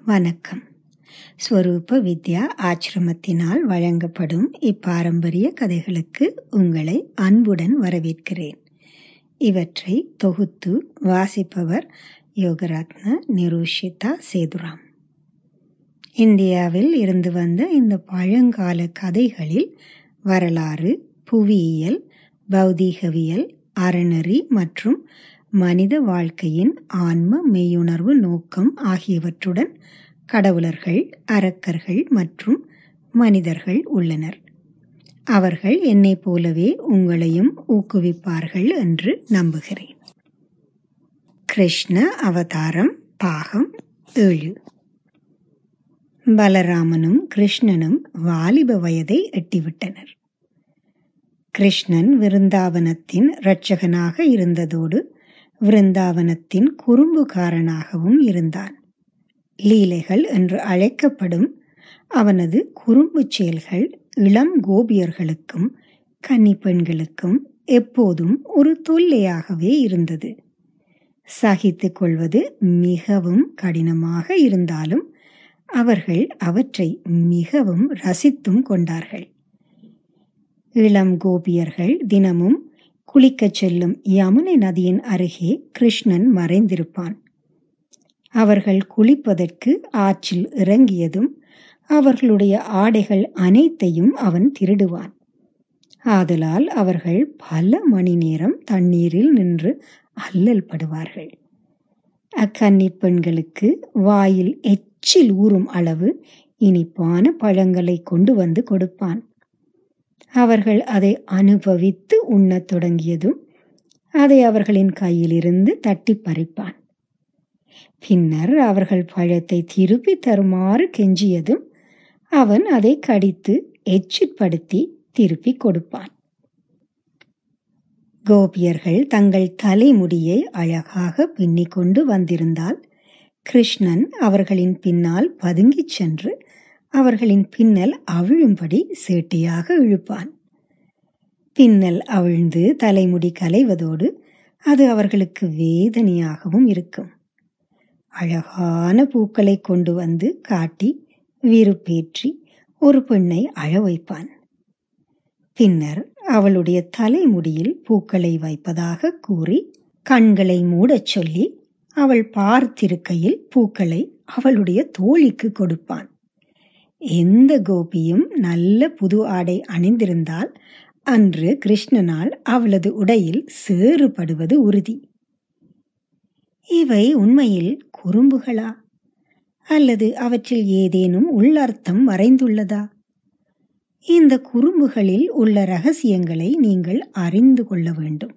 வணக்கம் ஸ்வரூப வித்யா ஆசிரமத்தினால் வழங்கப்படும் இப்பாரம்பரிய கதைகளுக்கு உங்களை அன்புடன் வரவேற்கிறேன் இவற்றை தொகுத்து வாசிப்பவர் யோகரத்ன நிரூஷிதா சேதுராம் இந்தியாவில் இருந்து வந்த இந்த பழங்கால கதைகளில் வரலாறு புவியியல் பௌதீகவியல் அறநெறி மற்றும் மனித வாழ்க்கையின் ஆன்ம மெய்யுணர்வு நோக்கம் ஆகியவற்றுடன் கடவுளர்கள் அரக்கர்கள் மற்றும் மனிதர்கள் உள்ளனர் அவர்கள் என்னைப் போலவே உங்களையும் ஊக்குவிப்பார்கள் என்று நம்புகிறேன் கிருஷ்ண அவதாரம் பாகம் ஏழு பலராமனும் கிருஷ்ணனும் வாலிப வயதை எட்டிவிட்டனர் கிருஷ்ணன் விருந்தாவனத்தின் இரட்சகனாக இருந்ததோடு விருந்தாவனத்தின் குறும்புக்காரனாகவும் இருந்தான் லீலைகள் என்று அழைக்கப்படும் அவனது குறும்பு செயல்கள் இளம் கோபியர்களுக்கும் கன்னி பெண்களுக்கும் எப்போதும் ஒரு தொல்லையாகவே இருந்தது சகித்து கொள்வது மிகவும் கடினமாக இருந்தாலும் அவர்கள் அவற்றை மிகவும் ரசித்தும் கொண்டார்கள் இளம் கோபியர்கள் தினமும் குளிக்கச் செல்லும் யமுனை நதியின் அருகே கிருஷ்ணன் மறைந்திருப்பான் அவர்கள் குளிப்பதற்கு ஆற்றில் இறங்கியதும் அவர்களுடைய ஆடைகள் அனைத்தையும் அவன் திருடுவான் ஆதலால் அவர்கள் பல மணி நேரம் தண்ணீரில் நின்று அல்லல் படுவார்கள் அக்கன்னி பெண்களுக்கு வாயில் எச்சில் ஊறும் அளவு இனிப்பான பழங்களை கொண்டு வந்து கொடுப்பான் அவர்கள் அதை அனுபவித்து உண்ணத் தொடங்கியதும் அதை அவர்களின் கையிலிருந்து தட்டி பறிப்பான் பின்னர் அவர்கள் பழத்தை திருப்பி தருமாறு கெஞ்சியதும் அவன் அதை கடித்து எச்சிற்படுத்தி திருப்பி கொடுப்பான் கோபியர்கள் தங்கள் தலைமுடியை அழகாக பின்னிக் கொண்டு வந்திருந்தால் கிருஷ்ணன் அவர்களின் பின்னால் பதுங்கிச் சென்று அவர்களின் பின்னல் அவிழும்படி சேட்டியாக இழுப்பான் பின்னல் அவிழ்ந்து தலைமுடி கலைவதோடு அது அவர்களுக்கு வேதனையாகவும் இருக்கும் அழகான பூக்களை கொண்டு வந்து காட்டி விருப்பேற்றி ஒரு பெண்ணை அழ வைப்பான் பின்னர் அவளுடைய தலைமுடியில் பூக்களை வைப்பதாக கூறி கண்களை மூடச் சொல்லி அவள் பார்த்திருக்கையில் பூக்களை அவளுடைய தோழிக்கு கொடுப்பான் எந்த கோபியும் நல்ல புது ஆடை அணிந்திருந்தால் அன்று கிருஷ்ணனால் அவளது உடையில் சேறுபடுவது உறுதி இவை உண்மையில் குறும்புகளா அல்லது அவற்றில் ஏதேனும் உள்ளர்த்தம் மறைந்துள்ளதா இந்த குறும்புகளில் உள்ள ரகசியங்களை நீங்கள் அறிந்து கொள்ள வேண்டும்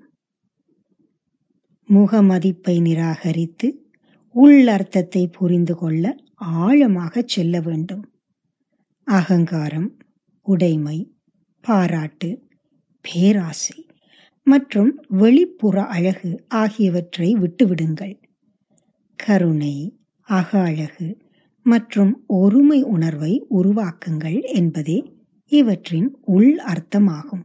முகமதிப்பை நிராகரித்து உள்ளர்த்தத்தை புரிந்து கொள்ள ஆழமாக செல்ல வேண்டும் அகங்காரம் உடைமை பாராட்டு பேராசை மற்றும் வெளிப்புற அழகு ஆகியவற்றை விட்டுவிடுங்கள் கருணை அக அழகு மற்றும் ஒருமை உணர்வை உருவாக்குங்கள் என்பதே இவற்றின் உள் அர்த்தமாகும்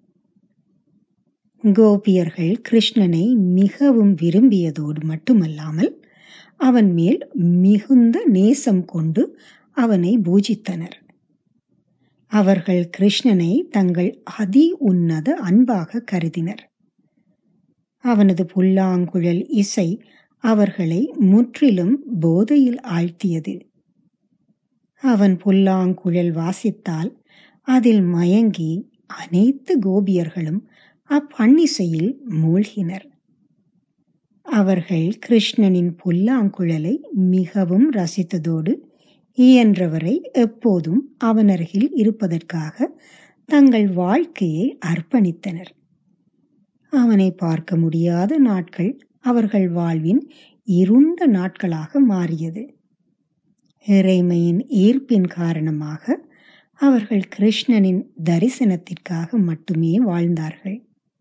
கோபியர்கள் கிருஷ்ணனை மிகவும் விரும்பியதோடு மட்டுமல்லாமல் அவன் மேல் மிகுந்த நேசம் கொண்டு அவனை பூஜித்தனர் அவர்கள் கிருஷ்ணனை தங்கள் அதி உன்னத அன்பாக கருதினர் அவனது புல்லாங்குழல் இசை அவர்களை முற்றிலும் போதையில் ஆழ்த்தியது அவன் புல்லாங்குழல் வாசித்தால் அதில் மயங்கி அனைத்து கோபியர்களும் அப்பண்ணிசையில் மூழ்கினர் அவர்கள் கிருஷ்ணனின் புல்லாங்குழலை மிகவும் ரசித்ததோடு இயன்றவரை எப்போதும் அவனருகில் இருப்பதற்காக தங்கள் வாழ்க்கையை அர்ப்பணித்தனர் அவனை பார்க்க முடியாத நாட்கள் அவர்கள் வாழ்வின் இருண்ட நாட்களாக மாறியது இறைமையின் ஈர்ப்பின் காரணமாக அவர்கள் கிருஷ்ணனின் தரிசனத்திற்காக மட்டுமே வாழ்ந்தார்கள்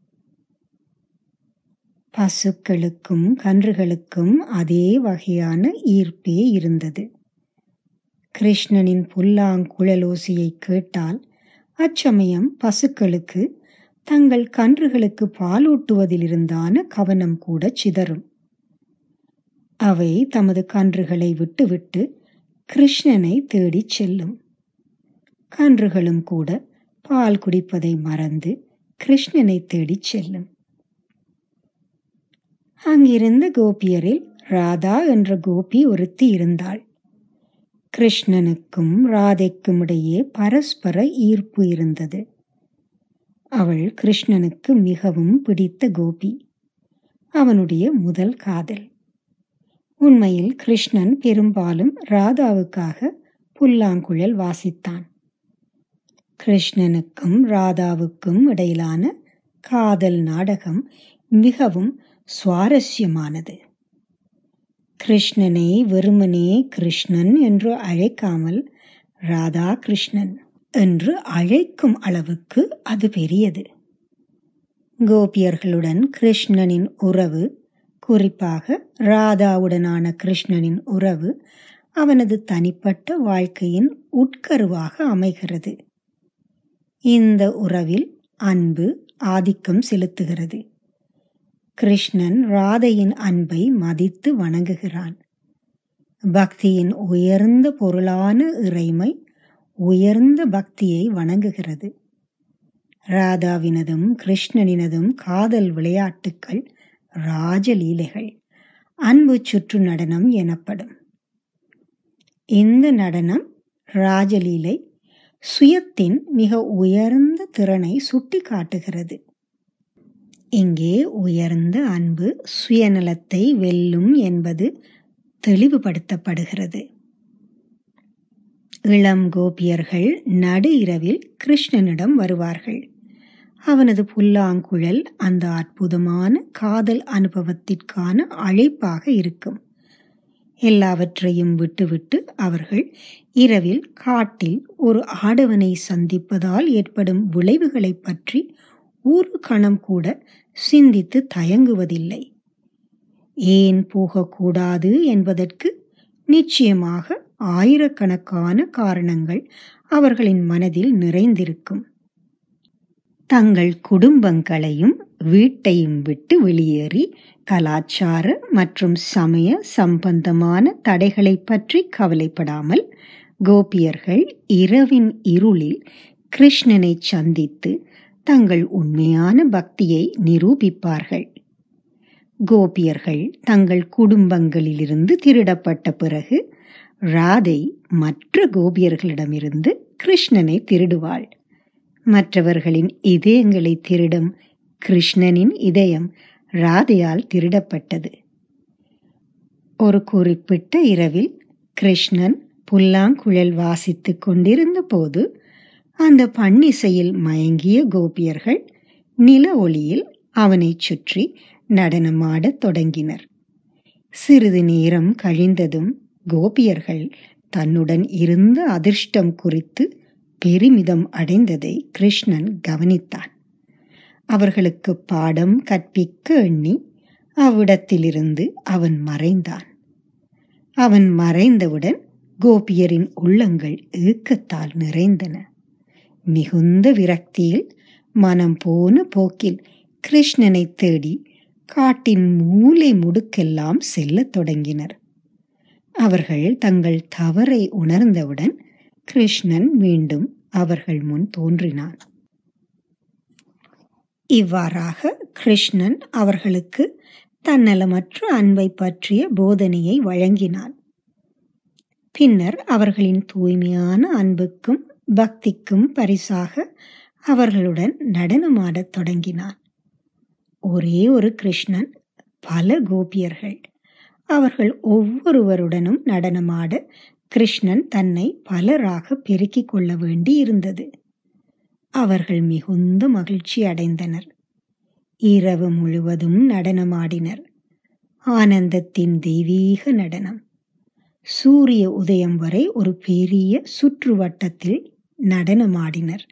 பசுக்களுக்கும் கன்றுகளுக்கும் அதே வகையான ஈர்ப்பே இருந்தது கிருஷ்ணனின் புல்லாங்குழலோசையை கேட்டால் அச்சமயம் பசுக்களுக்கு தங்கள் கன்றுகளுக்கு பாலூட்டுவதிலிருந்தான கவனம் கூட சிதறும் அவை தமது கன்றுகளை விட்டுவிட்டு கிருஷ்ணனை தேடிச் செல்லும் கன்றுகளும் கூட பால் குடிப்பதை மறந்து கிருஷ்ணனை தேடிச் செல்லும் அங்கிருந்த கோபியரில் ராதா என்ற கோபி ஒருத்தி இருந்தாள் கிருஷ்ணனுக்கும் ராதைக்கும் இடையே பரஸ்பர ஈர்ப்பு இருந்தது அவள் கிருஷ்ணனுக்கு மிகவும் பிடித்த கோபி அவனுடைய முதல் காதல் உண்மையில் கிருஷ்ணன் பெரும்பாலும் ராதாவுக்காக புல்லாங்குழல் வாசித்தான் கிருஷ்ணனுக்கும் ராதாவுக்கும் இடையிலான காதல் நாடகம் மிகவும் சுவாரஸ்யமானது கிருஷ்ணனை வெறுமனே கிருஷ்ணன் என்று அழைக்காமல் ராதா கிருஷ்ணன் என்று அழைக்கும் அளவுக்கு அது பெரியது கோபியர்களுடன் கிருஷ்ணனின் உறவு குறிப்பாக ராதாவுடனான கிருஷ்ணனின் உறவு அவனது தனிப்பட்ட வாழ்க்கையின் உட்கருவாக அமைகிறது இந்த உறவில் அன்பு ஆதிக்கம் செலுத்துகிறது கிருஷ்ணன் ராதையின் அன்பை மதித்து வணங்குகிறான் பக்தியின் உயர்ந்த பொருளான இறைமை உயர்ந்த பக்தியை வணங்குகிறது ராதாவினதும் கிருஷ்ணனினதும் காதல் விளையாட்டுக்கள் ராஜலீலைகள் அன்பு சுற்று நடனம் எனப்படும் இந்த நடனம் ராஜலீலை சுயத்தின் மிக உயர்ந்த திறனை சுட்டி காட்டுகிறது இங்கே உயர்ந்த அன்பு சுயநலத்தை வெல்லும் என்பது தெளிவுபடுத்தப்படுகிறது இளம் கோபியர்கள் நடு இரவில் கிருஷ்ணனிடம் வருவார்கள் அவனது புல்லாங்குழல் அந்த அற்புதமான காதல் அனுபவத்திற்கான அழைப்பாக இருக்கும் எல்லாவற்றையும் விட்டுவிட்டு அவர்கள் இரவில் காட்டில் ஒரு ஆடவனை சந்திப்பதால் ஏற்படும் விளைவுகளை பற்றி ஒரு கணம் கூட சிந்தித்து தயங்குவதில்லை ஏன் போகக்கூடாது என்பதற்கு நிச்சயமாக ஆயிரக்கணக்கான காரணங்கள் அவர்களின் மனதில் நிறைந்திருக்கும் தங்கள் குடும்பங்களையும் வீட்டையும் விட்டு வெளியேறி கலாச்சார மற்றும் சமய சம்பந்தமான தடைகளை பற்றி கவலைப்படாமல் கோபியர்கள் இரவின் இருளில் கிருஷ்ணனை சந்தித்து தங்கள் உண்மையான பக்தியை நிரூபிப்பார்கள் கோபியர்கள் தங்கள் குடும்பங்களிலிருந்து திருடப்பட்ட பிறகு ராதை மற்ற கோபியர்களிடமிருந்து கிருஷ்ணனை திருடுவாள் மற்றவர்களின் இதயங்களை திருடும் கிருஷ்ணனின் இதயம் ராதையால் திருடப்பட்டது ஒரு குறிப்பிட்ட இரவில் கிருஷ்ணன் புல்லாங்குழல் வாசித்துக் கொண்டிருந்த போது அந்த பண்ணிசையில் மயங்கிய கோபியர்கள் நில ஒளியில் அவனைச் சுற்றி நடனமாடத் தொடங்கினர் சிறிது நேரம் கழிந்ததும் கோபியர்கள் தன்னுடன் இருந்த அதிர்ஷ்டம் குறித்து பெருமிதம் அடைந்ததை கிருஷ்ணன் கவனித்தான் அவர்களுக்கு பாடம் கற்பிக்க எண்ணி அவ்விடத்திலிருந்து அவன் மறைந்தான் அவன் மறைந்தவுடன் கோபியரின் உள்ளங்கள் ஏக்கத்தால் நிறைந்தன மிகுந்த விரக்தியில் மனம் போன போக்கில் கிருஷ்ணனை தேடி காட்டின் மூலை முடுக்கெல்லாம் செல்லத் தொடங்கினர் அவர்கள் தங்கள் தவறை உணர்ந்தவுடன் கிருஷ்ணன் மீண்டும் அவர்கள் முன் தோன்றினான் இவ்வாறாக கிருஷ்ணன் அவர்களுக்கு தன்னலமற்ற அன்பை பற்றிய போதனையை வழங்கினான் பின்னர் அவர்களின் தூய்மையான அன்புக்கும் பக்திக்கும் பரிசாக அவர்களுடன் நடனமாடத் தொடங்கினான் ஒரே ஒரு கிருஷ்ணன் பல கோபியர்கள் அவர்கள் ஒவ்வொருவருடனும் நடனமாட கிருஷ்ணன் தன்னை பலராக பெருக்கிக் கொள்ள வேண்டி இருந்தது அவர்கள் மிகுந்த மகிழ்ச்சி அடைந்தனர் இரவு முழுவதும் நடனமாடினர் ஆனந்தத்தின் தெய்வீக நடனம் சூரிய உதயம் வரை ஒரு பெரிய சுற்றுவட்டத்தில் நடனமாடினர்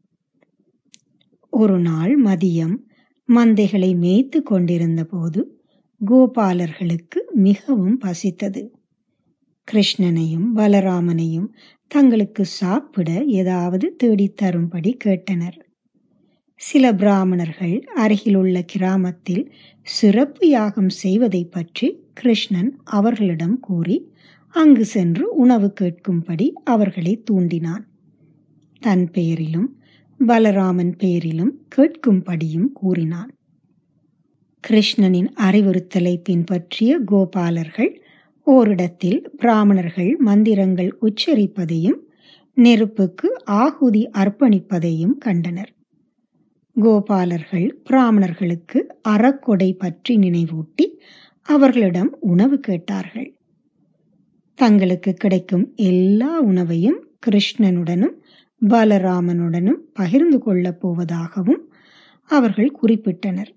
ஒரு நாள் மதியம் மந்தைகளை மேய்த்து கொண்டிருந்த போது கோபாலர்களுக்கு மிகவும் பசித்தது கிருஷ்ணனையும் பலராமனையும் தங்களுக்கு சாப்பிட ஏதாவது தேடித் தரும்படி கேட்டனர் சில பிராமணர்கள் அருகிலுள்ள கிராமத்தில் சிறப்பு யாகம் செய்வதை பற்றி கிருஷ்ணன் அவர்களிடம் கூறி அங்கு சென்று உணவு கேட்கும்படி அவர்களை தூண்டினான் தன் பெயரிலும் பலராமன் பெயரிலும் கேட்கும்படியும் கூறினான் கிருஷ்ணனின் அறிவுறுத்தலை பின்பற்றிய கோபாலர்கள் ஓரிடத்தில் பிராமணர்கள் மந்திரங்கள் உச்சரிப்பதையும் நெருப்புக்கு ஆகுதி அர்ப்பணிப்பதையும் கண்டனர் கோபாலர்கள் பிராமணர்களுக்கு அறக்கொடை பற்றி நினைவூட்டி அவர்களிடம் உணவு கேட்டார்கள் தங்களுக்கு கிடைக்கும் எல்லா உணவையும் கிருஷ்ணனுடனும் பலராமனுடனும் பகிர்ந்து கொள்ளப் போவதாகவும் அவர்கள் குறிப்பிட்டனர்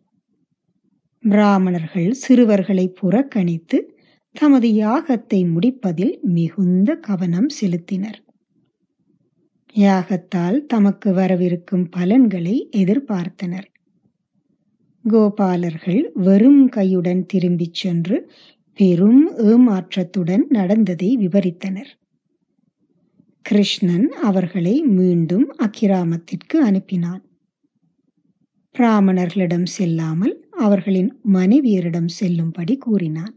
பிராமணர்கள் சிறுவர்களை புறக்கணித்து தமது யாகத்தை முடிப்பதில் மிகுந்த கவனம் செலுத்தினர் யாகத்தால் தமக்கு வரவிருக்கும் பலன்களை எதிர்பார்த்தனர் கோபாலர்கள் வெறும் கையுடன் திரும்பிச் சென்று பெரும் ஏமாற்றத்துடன் நடந்ததை விவரித்தனர் கிருஷ்ணன் அவர்களை மீண்டும் அக்கிராமத்திற்கு அனுப்பினான் பிராமணர்களிடம் செல்லாமல் அவர்களின் மனைவியரிடம் செல்லும்படி கூறினான்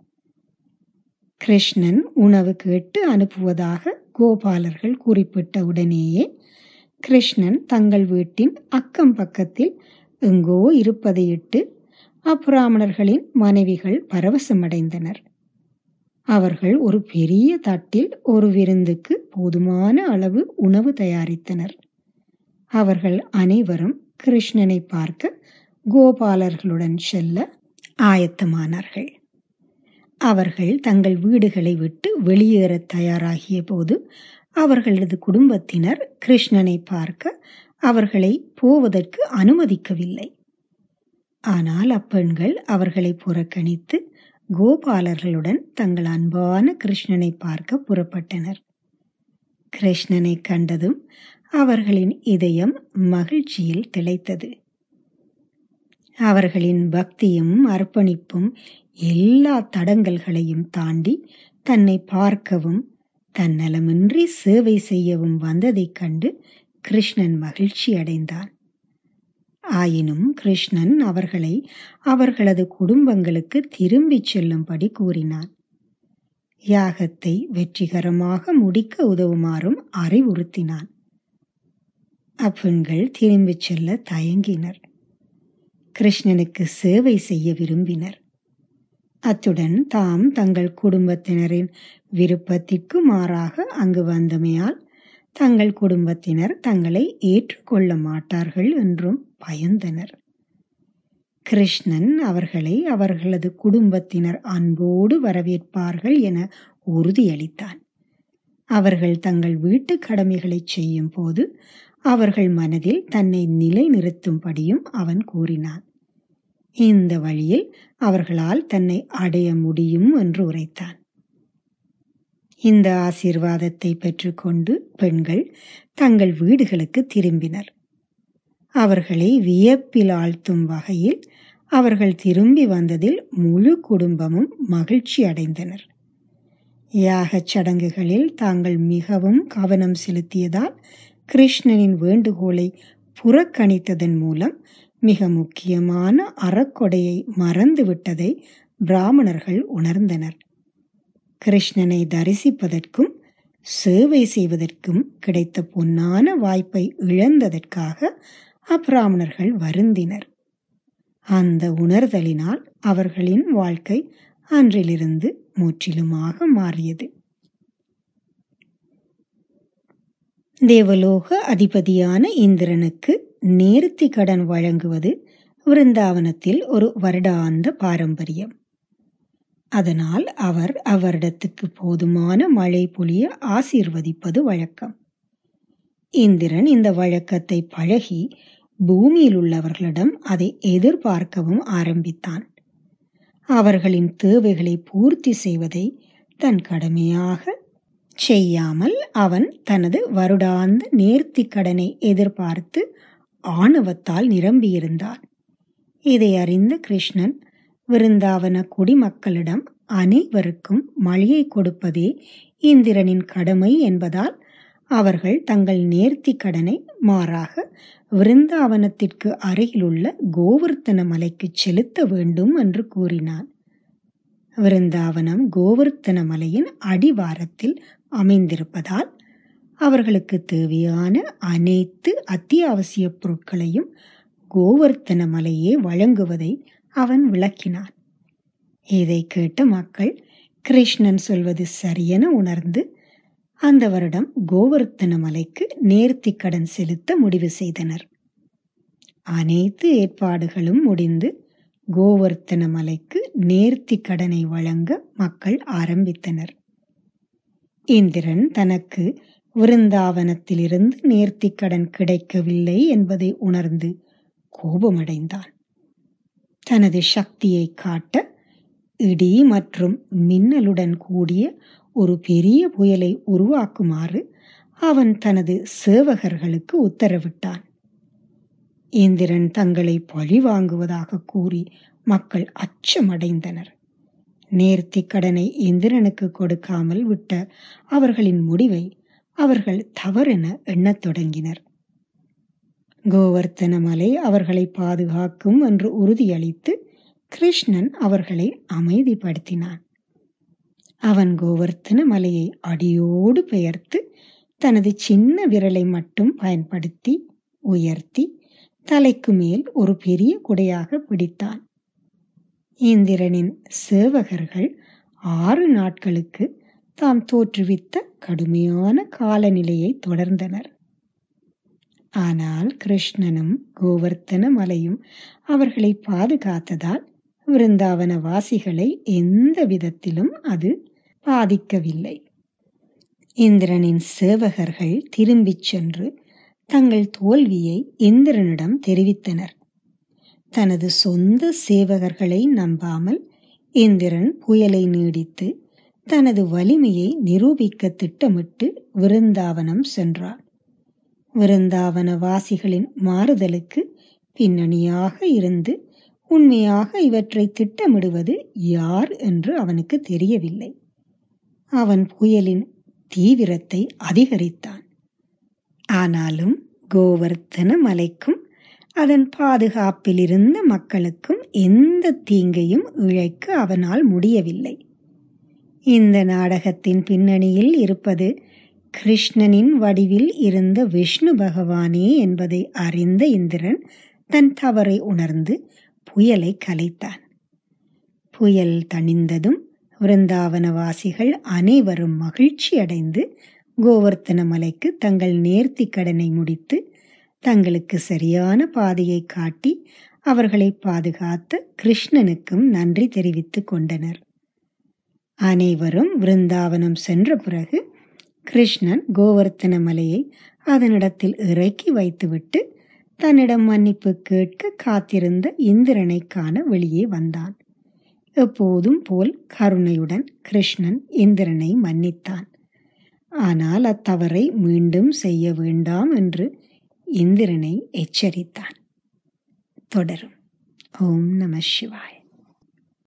கிருஷ்ணன் உணவு கேட்டு அனுப்புவதாக கோபாலர்கள் குறிப்பிட்ட உடனேயே கிருஷ்ணன் தங்கள் வீட்டின் அக்கம் பக்கத்தில் எங்கோ இருப்பதையிட்டு அப்பிராமணர்களின் மனைவிகள் பரவசமடைந்தனர் அவர்கள் ஒரு பெரிய தட்டில் ஒரு விருந்துக்கு போதுமான அளவு உணவு தயாரித்தனர் அவர்கள் அனைவரும் கிருஷ்ணனை பார்க்க கோபாலர்களுடன் செல்ல ஆயத்தமானார்கள் அவர்கள் தங்கள் வீடுகளை விட்டு வெளியேற தயாராகிய போது அவர்களது குடும்பத்தினர் கிருஷ்ணனை பார்க்க அவர்களை போவதற்கு அனுமதிக்கவில்லை ஆனால் அப்பெண்கள் அவர்களை புறக்கணித்து கோபாலர்களுடன் தங்கள் அன்பான கிருஷ்ணனை பார்க்க புறப்பட்டனர் கிருஷ்ணனை கண்டதும் அவர்களின் இதயம் மகிழ்ச்சியில் திளைத்தது அவர்களின் பக்தியும் அர்ப்பணிப்பும் எல்லா தடங்கல்களையும் தாண்டி தன்னை பார்க்கவும் தன்னலமின்றி சேவை செய்யவும் வந்ததைக் கண்டு கிருஷ்ணன் மகிழ்ச்சி அடைந்தான் ஆயினும் கிருஷ்ணன் அவர்களை அவர்களது குடும்பங்களுக்கு திரும்பிச் செல்லும்படி கூறினான் யாகத்தை வெற்றிகரமாக முடிக்க உதவுமாறும் அறிவுறுத்தினான் அப்பெண்கள் திரும்பிச் செல்ல தயங்கினர் கிருஷ்ணனுக்கு சேவை செய்ய விரும்பினர் அத்துடன் தாம் தங்கள் குடும்பத்தினரின் விருப்பத்திற்கு மாறாக அங்கு வந்தமையால் தங்கள் குடும்பத்தினர் தங்களை ஏற்றுக்கொள்ள மாட்டார்கள் என்றும் பயந்தனர் கிருஷ்ணன் அவர்களை அவர்களது குடும்பத்தினர் அன்போடு வரவேற்பார்கள் என உறுதியளித்தான் அவர்கள் தங்கள் வீட்டு கடமைகளை செய்யும் போது அவர்கள் மனதில் தன்னை நிலைநிறுத்தும்படியும் அவன் கூறினான் இந்த வழியில் அவர்களால் தன்னை அடைய முடியும் என்று உரைத்தான் இந்த ஆசீர்வாதத்தை பெற்றுக்கொண்டு பெண்கள் தங்கள் வீடுகளுக்கு திரும்பினர் அவர்களை வியப்பில் ஆழ்த்தும் வகையில் அவர்கள் திரும்பி வந்ததில் முழு குடும்பமும் மகிழ்ச்சி அடைந்தனர் யாகச் சடங்குகளில் தாங்கள் மிகவும் கவனம் செலுத்தியதால் கிருஷ்ணனின் வேண்டுகோளை புறக்கணித்ததன் மூலம் மிக முக்கியமான அறக்கொடையை மறந்துவிட்டதை பிராமணர்கள் உணர்ந்தனர் கிருஷ்ணனை தரிசிப்பதற்கும் சேவை செய்வதற்கும் கிடைத்த பொன்னான வாய்ப்பை இழந்ததற்காக அப்பிராமணர்கள் வருந்தினர் அந்த உணர்தலினால் அவர்களின் வாழ்க்கை அன்றிலிருந்து முற்றிலுமாக மாறியது தேவலோக அதிபதியான இந்திரனுக்கு நேர்த்தி கடன் வழங்குவது விருந்தாவனத்தில் ஒரு வருடாந்த பாரம்பரியம் அதனால் அவர் அவ்வருடத்துக்கு போதுமான மழை பொழிய ஆசீர்வதிப்பது வழக்கம் இந்திரன் இந்த வழக்கத்தை பழகி பூமியில் உள்ளவர்களிடம் அதை எதிர்பார்க்கவும் ஆரம்பித்தான் அவர்களின் தேவைகளை பூர்த்தி செய்வதை தன் கடமையாக செய்யாமல் அவன் தனது வருடாந்த நேர்த்தி கடனை எதிர்பார்த்து ஆணவத்தால் நிரம்பியிருந்தான் இதை அறிந்த கிருஷ்ணன் விருந்தாவன குடிமக்களிடம் அனைவருக்கும் மழையை கொடுப்பதே இந்திரனின் கடமை என்பதால் அவர்கள் தங்கள் நேர்த்தி கடனை மாறாக விருந்தாவனத்திற்கு அருகிலுள்ள கோவர்த்தன மலைக்கு செலுத்த வேண்டும் என்று கூறினான் விருந்தாவனம் கோவர்த்தன மலையின் அடிவாரத்தில் அமைந்திருப்பதால் அவர்களுக்கு தேவையான அனைத்து அத்தியாவசிய பொருட்களையும் கோவர்த்தன மலையே வழங்குவதை அவன் விளக்கினான் இதை கேட்ட மக்கள் கிருஷ்ணன் சொல்வது சரியென உணர்ந்து அந்த வருடம் கோவர்த்தன மலைக்கு நேர்த்தி கடன் செலுத்த முடிவு செய்தனர் அனைத்து ஏற்பாடுகளும் முடிந்து கோவர்த்தன மலைக்கு நேர்த்தி கடனை வழங்க மக்கள் ஆரம்பித்தனர் இந்திரன் தனக்கு விருந்தாவனத்திலிருந்து நேர்த்தி கடன் கிடைக்கவில்லை என்பதை உணர்ந்து கோபமடைந்தான் தனது சக்தியை காட்ட இடி மற்றும் மின்னலுடன் கூடிய ஒரு பெரிய புயலை உருவாக்குமாறு அவன் தனது சேவகர்களுக்கு உத்தரவிட்டான் இந்திரன் தங்களை பழி வாங்குவதாக கூறி மக்கள் அச்சமடைந்தனர் நேர்த்தி கடனை இந்திரனுக்கு கொடுக்காமல் விட்ட அவர்களின் முடிவை அவர்கள் தவறென எண்ணத் தொடங்கினர் கோவர்த்தன மலை அவர்களை பாதுகாக்கும் என்று உறுதியளித்து கிருஷ்ணன் அவர்களை அமைதிப்படுத்தினான் அவன் கோவர்த்தன மலையை அடியோடு பெயர்த்து தனது சின்ன விரலை மட்டும் பயன்படுத்தி உயர்த்தி தலைக்கு மேல் ஒரு பெரிய குடையாக பிடித்தான் இந்திரனின் சேவகர்கள் ஆறு நாட்களுக்கு தாம் தோற்றுவித்த கடுமையான காலநிலையை தொடர்ந்தனர் ஆனால் கிருஷ்ணனும் கோவர்த்தன மலையும் அவர்களை பாதுகாத்ததால் விருந்தாவன வாசிகளை எந்த விதத்திலும் அது பாதிக்கவில்லை இந்திரனின் சேவகர்கள் திரும்பிச் சென்று தங்கள் தோல்வியை இந்திரனிடம் தெரிவித்தனர் தனது சொந்த சேவகர்களை நம்பாமல் இந்திரன் புயலை நீடித்து தனது வலிமையை நிரூபிக்க திட்டமிட்டு விருந்தாவனம் சென்றார் விருந்தாவன வாசிகளின் மாறுதலுக்கு பின்னணியாக இருந்து உண்மையாக இவற்றை திட்டமிடுவது யார் என்று அவனுக்கு தெரியவில்லை அவன் புயலின் தீவிரத்தை அதிகரித்தான் ஆனாலும் கோவர்த்தன மலைக்கும் அதன் பாதுகாப்பில் இருந்த மக்களுக்கும் எந்த தீங்கையும் இழைக்க அவனால் முடியவில்லை இந்த நாடகத்தின் பின்னணியில் இருப்பது கிருஷ்ணனின் வடிவில் இருந்த விஷ்ணு பகவானே என்பதை அறிந்த இந்திரன் தன் தவறை உணர்ந்து புயலை கலைத்தான் புயல் தணிந்ததும் விருந்தாவனவாசிகள் அனைவரும் மகிழ்ச்சி அடைந்து கோவர்த்தன மலைக்கு தங்கள் நேர்த்தி கடனை முடித்து தங்களுக்கு சரியான பாதையை காட்டி அவர்களை பாதுகாத்த கிருஷ்ணனுக்கும் நன்றி தெரிவித்துக் கொண்டனர் அனைவரும் விருந்தாவனம் சென்ற பிறகு கிருஷ்ணன் கோவர்த்தன மலையை அதனிடத்தில் இறக்கி வைத்துவிட்டு தன்னிடம் மன்னிப்பு கேட்க காத்திருந்த இந்திரனை காண வெளியே வந்தான் எப்போதும் போல் கருணையுடன் கிருஷ்ணன் இந்திரனை மன்னித்தான் ஆனால் அத்தவறை மீண்டும் செய்ய வேண்டாம் என்று இந்திரனை எச்சரித்தான் தொடரும் ஓம் நம சிவாய்